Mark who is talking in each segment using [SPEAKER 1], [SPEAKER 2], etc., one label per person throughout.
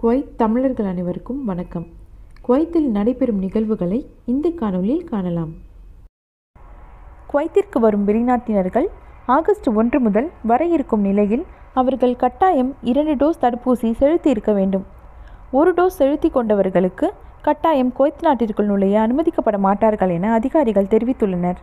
[SPEAKER 1] Kuwait தமிழர்கள் அனைவருக்கும் வணக்கம் குவைத்தில் நடைபெறும் நிகழ்வுகளை இந்த காணொளியில் காணலாம்
[SPEAKER 2] குவைத்திற்கு வரும் வெளிநாட்டினர்கள் ஆகஸ்ட் ஒன்று முதல் வர இருக்கும் நிலையில் அவர்கள் கட்டாயம் இரண்டு டோஸ் தடுப்பூசி செலுத்தி இருக்க வேண்டும் ஒரு டோஸ் செலுத்தி கொண்டவர்களுக்கு கட்டாயம் குவைத் நாட்டிற்குள் நுழைய அனுமதிக்கப்பட மாட்டார்கள் என அதிகாரிகள் தெரிவித்துள்ளனர்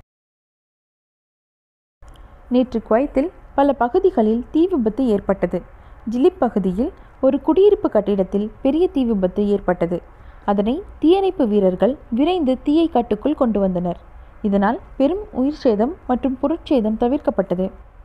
[SPEAKER 2] நேற்று குவைத்தில் பல பகுதிகளில் தீ விபத்து ஏற்பட்டது ஜிலிப் பகுதியில் ஒரு குடியிருப்பு கட்டிடத்தில் பெரிய தீ விபத்து ஏற்பட்டது அதனை தீயணைப்பு வீரர்கள் விரைந்து தீயை கட்டுக்குள் கொண்டு வந்தனர் இதனால் பெரும் உயிர் சேதம் மற்றும் பொருட்சேதம் தவிர்க்கப்பட்டது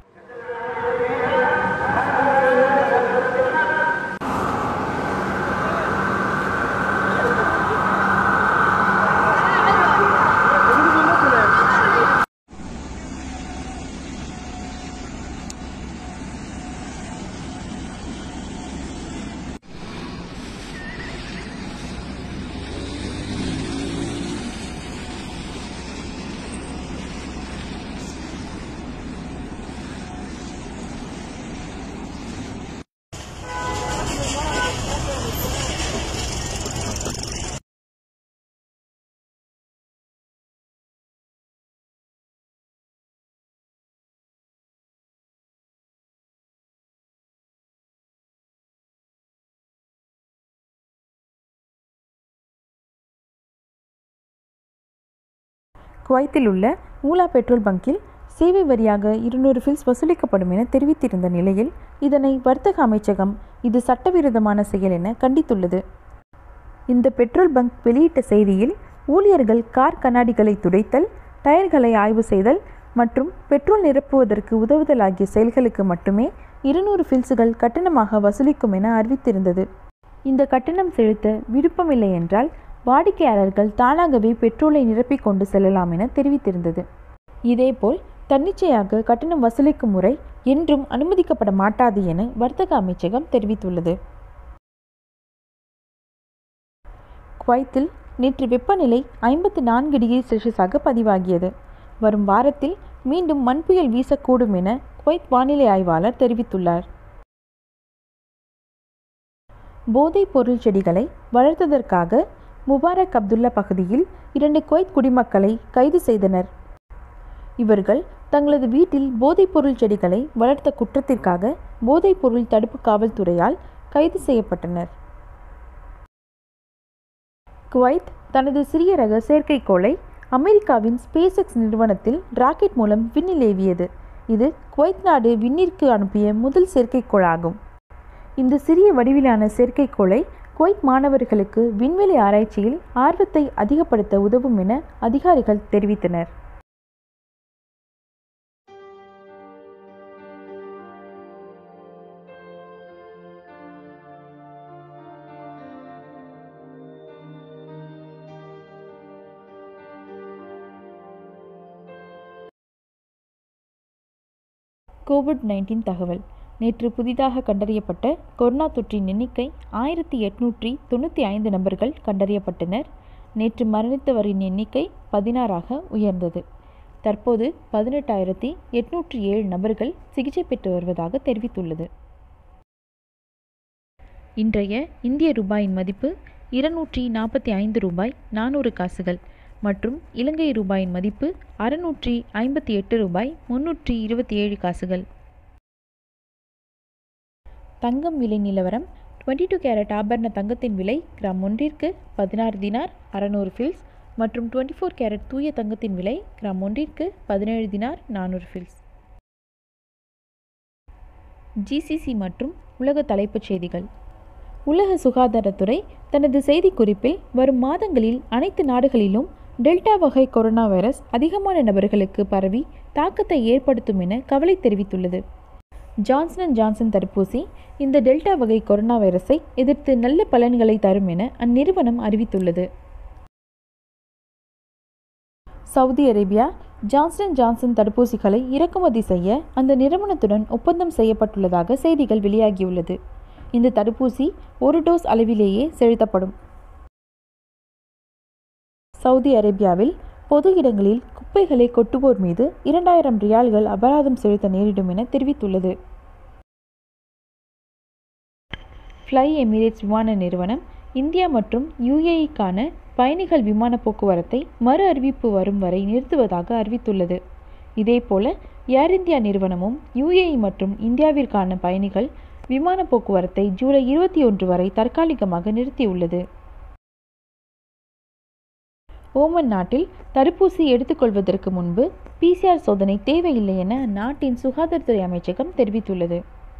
[SPEAKER 2] குவைத்தில் உள்ள ஊலா பெட்ரோல் பங்கில் சேவை வரியாக இருநூறு ஃபில்ஸ் வசூலிக்கப்படும் என தெரிவித்திருந்த நிலையில் இதனை வர்த்தக அமைச்சகம் இது சட்டவிரோதமான செயல் என கண்டித்துள்ளது இந்த பெட்ரோல் பங்க் வெளியிட்ட செய்தியில் ஊழியர்கள் கார் கண்ணாடிகளை துடைத்தல் டயர்களை ஆய்வு செய்தல் மற்றும் பெட்ரோல் நிரப்புவதற்கு உதவுதல் ஆகிய செயல்களுக்கு மட்டுமே இருநூறு ஃபில்ஸுகள் கட்டணமாக வசூலிக்கும் என அறிவித்திருந்தது இந்த கட்டணம் செலுத்த விருப்பமில்லை என்றால் வாடிக்கையாளர்கள் தானாகவே பெட்ரோலை நிரப்பிக் கொண்டு செல்லலாம் என தெரிவித்திருந்தது இதேபோல் தன்னிச்சையாக கட்டணம் வசூலிக்கும் முறை என்றும் அனுமதிக்கப்பட மாட்டாது என வர்த்தக அமைச்சகம் தெரிவித்துள்ளது குவைத்தில் நேற்று வெப்பநிலை ஐம்பத்தி நான்கு டிகிரி செல்சியஸாக பதிவாகியது வரும் வாரத்தில் மீண்டும் மண் புயல் வீசக்கூடும் என குவைத் வானிலை ஆய்வாளர் தெரிவித்துள்ளார் போதைப் பொருள் செடிகளை வளர்த்ததற்காக முபாரக் அப்துல்லா பகுதியில் இரண்டு குவைத் குடிமக்களை கைது செய்தனர் இவர்கள் தங்களது வீட்டில் போதைப்பொருள் செடிகளை வளர்த்த குற்றத்திற்காக போதைப்பொருள் தடுப்பு காவல்துறையால் கைது செய்யப்பட்டனர் குவைத் தனது சிறிய ரக செயற்கைக்கோளை அமெரிக்காவின் ஸ்பேஸ் எக்ஸ் நிறுவனத்தில் ராக்கெட் மூலம் விண்ணில் ஏவியது இது குவைத் நாடு விண்ணிற்கு அனுப்பிய முதல் செயற்கைக்கோள் ஆகும் இந்த சிறிய வடிவிலான செயற்கைக்கோளை குவைத் மாணவர்களுக்கு விண்வெளி ஆராய்ச்சியில் ஆர்வத்தை அதிகப்படுத்த உதவும் என அதிகாரிகள் தெரிவித்தனர் கோவிட் நைன்டீன் தகவல் நேற்று புதிதாக கண்டறியப்பட்ட கொரோனா தொற்றின் எண்ணிக்கை ஆயிரத்தி எட்நூற்றி தொண்ணூற்றி ஐந்து நபர்கள் கண்டறியப்பட்டனர் நேற்று மரணித்தவரின் எண்ணிக்கை பதினாறாக உயர்ந்தது தற்போது பதினெட்டாயிரத்தி எட்நூற்றி ஏழு நபர்கள் சிகிச்சை பெற்று வருவதாக தெரிவித்துள்ளது இன்றைய இந்திய ரூபாயின் மதிப்பு இருநூற்றி நாற்பத்தி ஐந்து ரூபாய் நானூறு காசுகள் மற்றும் இலங்கை ரூபாயின் மதிப்பு அறுநூற்றி ஐம்பத்தி எட்டு ரூபாய் முன்னூற்றி இருபத்தி ஏழு காசுகள் தங்கம் விலை நிலவரம் டுவெண்ட்டி டூ கேரட் ஆபரண தங்கத்தின் விலை கிராம் ஒன்றிற்கு பதினாறு தினார் அறநூறு ஃபில்ஸ் மற்றும் டுவெண்ட்டி ஃபோர் கேரட் தூய தங்கத்தின் விலை கிராம் ஒன்றிற்கு பதினேழு தினார் நானூறு ஃபில்ஸ் ஜிசிசி மற்றும் உலக தலைப்புச் செய்திகள் உலக சுகாதாரத்துறை தனது செய்திக்குறிப்பில் வரும் மாதங்களில் அனைத்து நாடுகளிலும் டெல்டா வகை கொரோனா வைரஸ் அதிகமான நபர்களுக்கு பரவி தாக்கத்தை ஏற்படுத்தும் என கவலை தெரிவித்துள்ளது ஜான்சன் அண்ட் ஜான்சன் தடுப்பூசி இந்த டெல்டா வகை கொரோனா வைரஸை எதிர்த்து நல்ல பலன்களை தரும் என அந்நிறுவனம் அறிவித்துள்ளது சவுதி அரேபியா ஜான்சன் ஜான்சன் தடுப்பூசிகளை இறக்குமதி செய்ய அந்த நிறுவனத்துடன் ஒப்பந்தம் செய்யப்பட்டுள்ளதாக செய்திகள் வெளியாகியுள்ளது இந்த தடுப்பூசி ஒரு டோஸ் அளவிலேயே செலுத்தப்படும் சவுதி அரேபியாவில் பொது இடங்களில் குப்பைகளை கொட்டுவோர் மீது இரண்டாயிரம் ரியால்கள் அபராதம் செலுத்த நேரிடும் என தெரிவித்துள்ளது ஃப்ளை எமிரேட்ஸ் விமான நிறுவனம் இந்தியா மற்றும் யுஏஇக்கான பயணிகள் விமான போக்குவரத்தை மறு அறிவிப்பு வரும் வரை நிறுத்துவதாக அறிவித்துள்ளது இதேபோல ஏர் இந்தியா நிறுவனமும் யுஏஇ மற்றும் இந்தியாவிற்கான பயணிகள் விமான போக்குவரத்தை ஜூலை இருபத்தி ஒன்று வரை தற்காலிகமாக நிறுத்தியுள்ளது ஓமன் நாட்டில் தடுப்பூசி எடுத்துக்கொள்வதற்கு முன்பு பிசிஆர் சோதனை தேவையில்லை என அந்நாட்டின் சுகாதாரத்துறை அமைச்சகம் தெரிவித்துள்ளது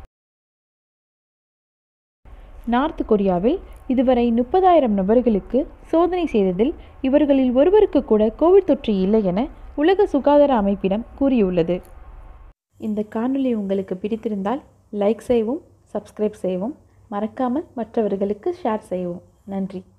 [SPEAKER 2] நார்த் கொரியாவில் இதுவரை முப்பதாயிரம் நபர்களுக்கு சோதனை செய்ததில் இவர்களில் ஒருவருக்கு கூட கோவிட் தொற்று இல்லை என உலக சுகாதார அமைப்பிடம் கூறியுள்ளது இந்த காணொளி உங்களுக்கு பிடித்திருந்தால் லைக் செய்யவும் சப்ஸ்கிரைப் செய்யவும் மறக்காமல் மற்றவர்களுக்கு ஷேர் செய்யவும் நன்றி